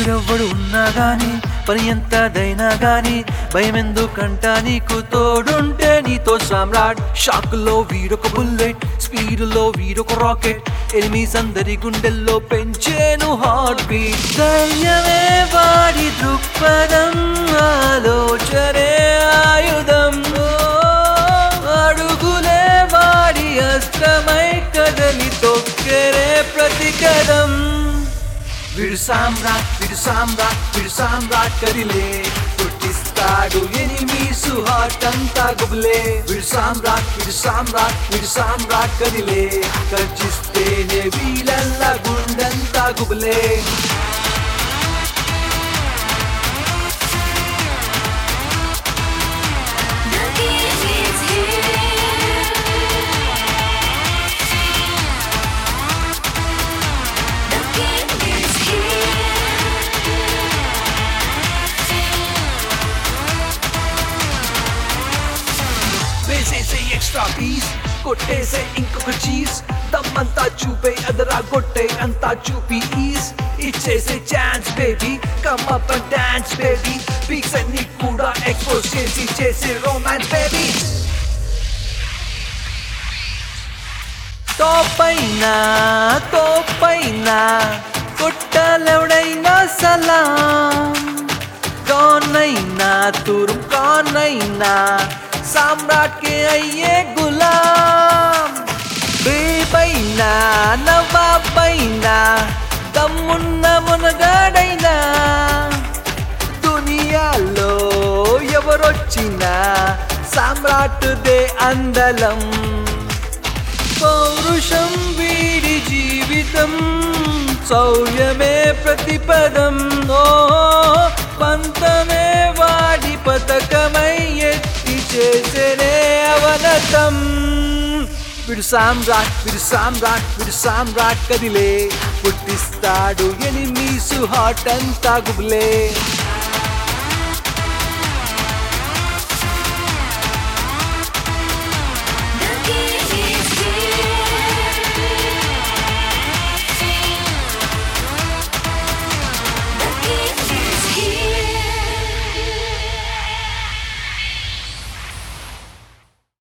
వీడెవ్వడు ఉన్నా గాని పని ఎంతదైనా గాని భయం ఎందుకంట నీకు తోడుంటే నీతో సామ్రాట్ షాక్ లో వీడొక బుల్లెట్ స్పీడ్ లో వీడొక రాకెట్ ఎనిమిస్ అందరి గుండెల్లో పెంచేను హార్ట్ బీట్ ధైర్యమే వాడి దృక్పథం ఆలోచనే ఆయుధం ఓ, అడుగులే వాడి అస్త్రమై కదలి తొక్కెరే ప్రతి కదం వీడు సామ్రాట్ వీడు సామ్రాట్ వీడు సామ్రాట్ కదిలే పుట్టిస్తాడు ఎనిమీసు హార్ట్ అంతా గుబులే వీడు సామ్రాట్ వీడు సామ్రాట్ వీడు సామ్రాట్ కదిలే గర్జిస్తేనే వీళ్ళల్లా గుండంతా గుబులే The king is here. The king is here. వేసేసే ఎక్స్ట్రా పీస్ కొట్టేసే ఇంకొక చీజ్ దమ్మంతా చూపే అదరా కొట్టే అంతా చూపి ఈస్ ఇచ్చేసే chance baby come up and dance baby peaks అన్ని కూడా ఎక్స్పోజ్ చేసి చేసే రొమాన్స్ బేబీ తోపైనా తోపైనా కొట్టాలెవడైనా సలాం కౌనైనా తురుం కౌనైనా సామ్రాట్ కే అయ్యే గులాం బేబైనా నవాబైనా దమ్మున్న మునగాడైనా దునియాలో ఎవరొచ్చినా సామ్రాట్ దే అందలం పౌరుషం వీడి జీవితం శౌర్యమే ప్రతిపదం ఓ పంతమే వాడి పథకమై ఎత్తి చేసేనే అవనతం విడు సామ్రాట్ విడు సామ్రాట్ విడు సామ్రాట్ కదిలే పుట్టిస్తాడు ఎనిమీసు హాట్ అంతా గుబులే